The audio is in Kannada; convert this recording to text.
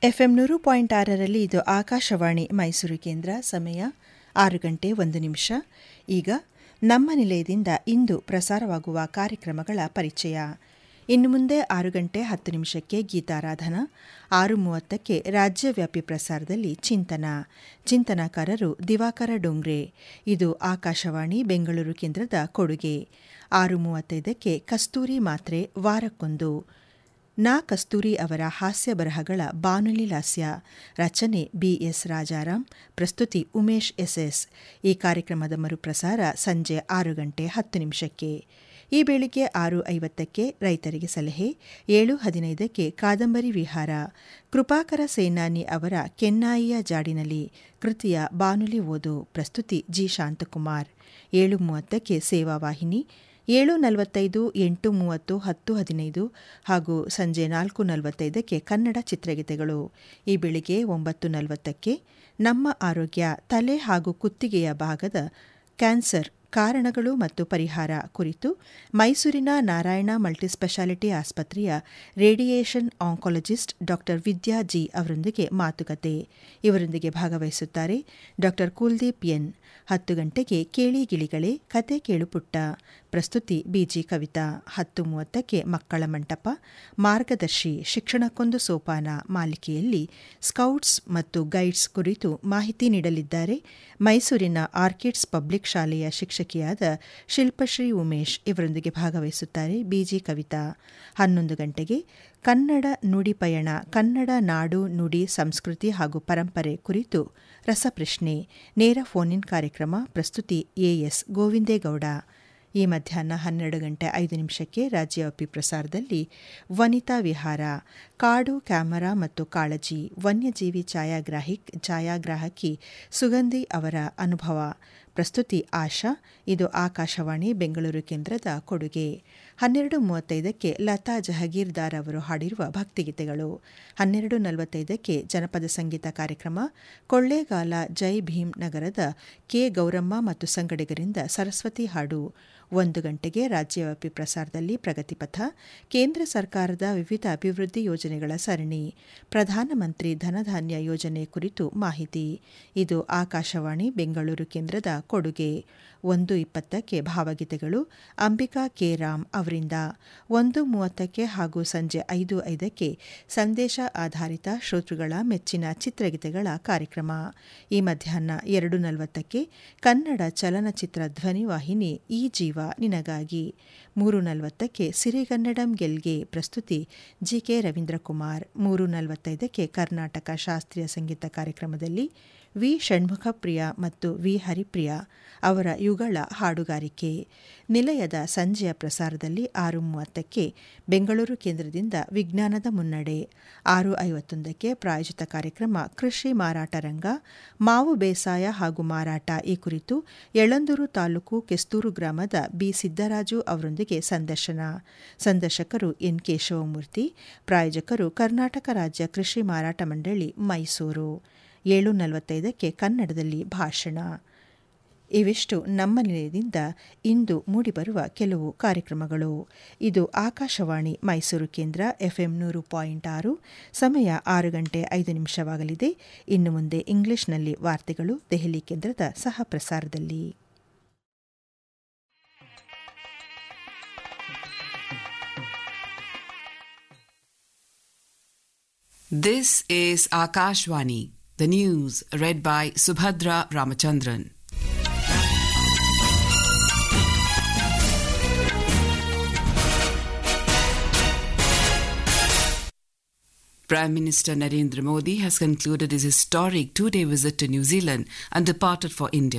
ಎಫ್ಎಂ ನೂರು ಪಾಯಿಂಟ್ ಆರರಲ್ಲಿ ಇದು ಆಕಾಶವಾಣಿ ಮೈಸೂರು ಕೇಂದ್ರ ಸಮಯ ಆರು ಗಂಟೆ ಒಂದು ನಿಮಿಷ ಈಗ ನಮ್ಮ ನಿಲಯದಿಂದ ಇಂದು ಪ್ರಸಾರವಾಗುವ ಕಾರ್ಯಕ್ರಮಗಳ ಪರಿಚಯ ಇನ್ನು ಮುಂದೆ ಆರು ಗಂಟೆ ಹತ್ತು ನಿಮಿಷಕ್ಕೆ ಗೀತಾರಾಧನಾ ಆರು ಮೂವತ್ತಕ್ಕೆ ರಾಜ್ಯವ್ಯಾಪಿ ಪ್ರಸಾರದಲ್ಲಿ ಚಿಂತನ ಚಿಂತನಕಾರರು ದಿವಾಕರ ಡೋಂಗ್ರೆ ಇದು ಆಕಾಶವಾಣಿ ಬೆಂಗಳೂರು ಕೇಂದ್ರದ ಕೊಡುಗೆ ಆರು ಮೂವತ್ತೈದಕ್ಕೆ ಕಸ್ತೂರಿ ಮಾತ್ರೆ ವಾರಕ್ಕೊಂದು ನಾ ಕಸ್ತೂರಿ ಅವರ ಹಾಸ್ಯ ಬರಹಗಳ ಬಾನುಲಿ ಲಾಸ್ಯ ರಚನೆ ಬಿಎಸ್ ರಾಜಾರಾಮ್ ಪ್ರಸ್ತುತಿ ಉಮೇಶ್ ಎಸ್ಎಸ್ ಈ ಕಾರ್ಯಕ್ರಮದ ಮರುಪ್ರಸಾರ ಸಂಜೆ ಆರು ಗಂಟೆ ಹತ್ತು ನಿಮಿಷಕ್ಕೆ ಈ ಬೆಳಿಗ್ಗೆ ಆರು ಐವತ್ತಕ್ಕೆ ರೈತರಿಗೆ ಸಲಹೆ ಏಳು ಹದಿನೈದಕ್ಕೆ ಕಾದಂಬರಿ ವಿಹಾರ ಕೃಪಾಕರ ಸೇನಾನಿ ಅವರ ಕೆನ್ನಾಯಿಯ ಜಾಡಿನಲ್ಲಿ ಕೃತಿಯ ಬಾನುಲಿ ಓದು ಪ್ರಸ್ತುತಿ ಜಿ ಶಾಂತಕುಮಾರ್ ಏಳು ಮೂವತ್ತಕ್ಕೆ ಸೇವಾ ವಾಹಿನಿ ಏಳು ನಲವತ್ತೈದು ಎಂಟು ಮೂವತ್ತು ಹತ್ತು ಹದಿನೈದು ಹಾಗೂ ಸಂಜೆ ನಾಲ್ಕು ನಲವತ್ತೈದಕ್ಕೆ ಕನ್ನಡ ಚಿತ್ರಗೀತೆಗಳು ಈ ಬೆಳಿಗ್ಗೆ ಒಂಬತ್ತು ನಲವತ್ತಕ್ಕೆ ನಮ್ಮ ಆರೋಗ್ಯ ತಲೆ ಹಾಗೂ ಕುತ್ತಿಗೆಯ ಭಾಗದ ಕ್ಯಾನ್ಸರ್ ಕಾರಣಗಳು ಮತ್ತು ಪರಿಹಾರ ಕುರಿತು ಮೈಸೂರಿನ ನಾರಾಯಣ ಮಲ್ಟಿಸ್ಪೆಷಾಲಿಟಿ ಆಸ್ಪತ್ರೆಯ radiation oncologist Dr Vidya G ಅವರೊಂದಿಗೆ ಮಾತುಕತೆ ಇವರೊಂದಿಗೆ ಭಾಗವಹಿಸುತ್ತಾರೆ ಡಾ ಕುಲ್ದೀಪ್ ಎನ್ ಹತ್ತು ಗಂಟೆಗೆ ಕೇಳಿ ಗಿಳಿಗಳೇ ಕತೆ ಕೇಳು ಪುಟ್ಟ ಪ್ರಸ್ತುತಿ ಬಿಜಿ ಕವಿತಾ ಹತ್ತು ಮೂವತ್ತಕ್ಕೆ ಮಕ್ಕಳ ಮಂಟಪ ಮಾರ್ಗದರ್ಶಿ ಶಿಕ್ಷಣಕ್ಕೊಂದು ಸೋಪಾನ ಮಾಲಿಕೆಯಲ್ಲಿ ಸ್ಕೌಟ್ಸ್ ಮತ್ತು ಗೈಡ್ಸ್ ಕುರಿತು ಮಾಹಿತಿ ನೀಡಲಿದ್ದಾರೆ ಮೈಸೂರಿನ ಆರ್ಕಿಡ್ಸ್ ಪಬ್ಲಿಕ್ ಶಾಲೆಯ ಶಿಕ್ಷಕಿಯಾದ ಶಿಲ್ಪಶ್ರೀ ಉಮೇಶ್ ಇವರೊಂದಿಗೆ ಭಾಗವಹಿಸುತ್ತಾರೆ ಬಿಜಿ ಕವಿತಾ ಹನ್ನೊಂದು ಗಂಟೆಗೆ ಕನ್ನಡ ನುಡಿ ಪಯಣ ಕನ್ನಡ ನಾಡು ನುಡಿ ಸಂಸ್ಕೃತಿ ಹಾಗೂ ಪರಂಪರೆ ಕುರಿತು ರಸಪ್ರಶ್ನೆ ನೇರ ಫೋನ್ ಇನ್ ಕಾರ್ಯಕ್ರಮ ಪ್ರಸ್ತುತಿ ಎಎಸ್ ಗೋವಿಂದೇಗೌಡ ಈ ಮಧ್ಯಾಹ್ನ ಹನ್ನೆರಡು ಗಂಟೆ ಐದು ನಿಮಿಷಕ್ಕೆ ರಾಜ್ಯವ್ಯಾಪಿ ಪ್ರಸಾರದಲ್ಲಿ ವನಿತಾ ವಿಹಾರ ಕಾಡು ಕ್ಯಾಮರಾ ಮತ್ತು ಕಾಳಜಿ ವನ್ಯಜೀವಿ ಛಾಯಾಗ್ರಾಹಿಕ್ ಛಾಯಾಗ್ರಾಹಕಿ ಸುಗಂಧಿ ಅವರ ಅನುಭವ ಪ್ರಸ್ತುತಿ ಆಶಾ ಇದು ಆಕಾಶವಾಣಿ ಬೆಂಗಳೂರು ಕೇಂದ್ರದ ಕೊಡುಗೆ ಹನ್ನೆರಡು ಮೂವತ್ತೈದಕ್ಕೆ ಲತಾ ಜಹಗೀರ್ದಾರ್ ಅವರು ಹಾಡಿರುವ ಭಕ್ತಿಗೀತೆಗಳು ಹನ್ನೆರಡು ನಲವತ್ತೈದಕ್ಕೆ ಜನಪದ ಸಂಗೀತ ಕಾರ್ಯಕ್ರಮ ಕೊಳ್ಳೇಗಾಲ ಜೈ ಭೀಮ್ ನಗರದ ಕೆ ಗೌರಮ್ಮ ಮತ್ತು ಸಂಗಡಿಗರಿಂದ ಸರಸ್ವತಿ ಹಾಡು ಒಂದು ಗಂಟೆಗೆ ರಾಜ್ಯವ್ಯಾಪಿ ಪ್ರಸಾರದಲ್ಲಿ ಪ್ರಗತಿಪಥ ಕೇಂದ್ರ ಸರ್ಕಾರದ ವಿವಿಧ ಅಭಿವೃದ್ಧಿ ಯೋಜನೆಗಳ ಸರಣಿ ಪ್ರಧಾನಮಂತ್ರಿ ಧನಧಾನ್ಯ ಯೋಜನೆ ಕುರಿತು ಮಾಹಿತಿ ಇದು ಆಕಾಶವಾಣಿ ಬೆಂಗಳೂರು ಕೇಂದ್ರದ ಕೊಡುಗೆ ಒಂದು ಇಪ್ಪತ್ತಕ್ಕೆ ಭಾವಗೀತೆಗಳು ಅಂಬಿಕಾ ಕೆ ರಾಮ್ ಅವರಿಂದ ಒಂದು ಮೂವತ್ತಕ್ಕೆ ಹಾಗೂ ಸಂಜೆ ಐದು ಐದಕ್ಕೆ ಸಂದೇಶ ಆಧಾರಿತ ಶ್ರೋತೃಗಳ ಮೆಚ್ಚಿನ ಚಿತ್ರಗೀತೆಗಳ ಕಾರ್ಯಕ್ರಮ ಈ ಮಧ್ಯಾಹ್ನ ಎರಡು ನಲವತ್ತಕ್ಕೆ ಕನ್ನಡ ಚಲನಚಿತ್ರ ಧ್ವನಿವಾಹಿನಿ ಈ ಜೀವ ನಿನಗಾಗಿ ಮೂರು ನಲವತ್ತಕ್ಕೆ ಸಿರಿಗನ್ನಡಂ ಗೆಲ್ಗೆ ಪ್ರಸ್ತುತಿ ಜಿಕೆ ರವೀಂದ್ರಕುಮಾರ್ ಮೂರು ನಲವತ್ತೈದಕ್ಕೆ ಕರ್ನಾಟಕ ಶಾಸ್ತ್ರೀಯ ಸಂಗೀತ ಕಾರ್ಯಕ್ರಮದಲ್ಲಿ ವಿ ಷಣ್ಮುಖಪ್ರಿಯ ಮತ್ತು ವಿ ಹರಿಪ್ರಿಯ ಅವರ ಯುಗಳ ಹಾಡುಗಾರಿಕೆ ನಿಲಯದ ಸಂಜೆಯ ಪ್ರಸಾರದಲ್ಲಿ ಆರು ಮೂವತ್ತಕ್ಕೆ ಬೆಂಗಳೂರು ಕೇಂದ್ರದಿಂದ ವಿಜ್ಞಾನದ ಮುನ್ನಡೆ ಆರು ಐವತ್ತೊಂದಕ್ಕೆ ಪ್ರಾಯೋಜಿತ ಕಾರ್ಯಕ್ರಮ ಕೃಷಿ ಮಾರಾಟ ರಂಗ ಮಾವು ಬೇಸಾಯ ಹಾಗೂ ಮಾರಾಟ ಈ ಕುರಿತು ಯಳಂದೂರು ತಾಲೂಕು ಕೆಸ್ತೂರು ಗ್ರಾಮದ ಬಿ ಸಿದ್ದರಾಜು ಅವರೊಂದಿಗೆ ಸಂದರ್ಶನ ಸಂದರ್ಶಕರು ಎನ್ ಕೇಶವಮೂರ್ತಿ ಪ್ರಾಯೋಜಕರು ಕರ್ನಾಟಕ ರಾಜ್ಯ ಕೃಷಿ ಮಾರಾಟ ಮಂಡಳಿ ಮೈಸೂರು ಏಳು ನಲವತ್ತೈದಕ್ಕೆ ಕನ್ನಡದಲ್ಲಿ ಭಾಷಣ ಇವಿಷ್ಟು ನಮ್ಮ ನಿಲಯದಿಂದ ಇಂದು ಮೂಡಿಬರುವ ಕೆಲವು ಕಾರ್ಯಕ್ರಮಗಳು ಇದು ಆಕಾಶವಾಣಿ ಮೈಸೂರು ಕೇಂದ್ರ ಎಫ್ಎಂ ನೂರು ಪಾಯಿಂಟ್ ಆರು ಸಮಯ ಆರು ಗಂಟೆ ಐದು ನಿಮಿಷವಾಗಲಿದೆ ಇನ್ನು ಮುಂದೆ ಇಂಗ್ಲಿಷ್ನಲ್ಲಿ ವಾರ್ತೆಗಳು ದೆಹಲಿ ಕೇಂದ್ರದ ಸಹ ಪ್ರಸಾರದಲ್ಲಿ This is Akashwani, the news read by Subhadra Ramachandran. Prime Minister Narendra Modi has concluded his historic two day visit to New Zealand and departed for India.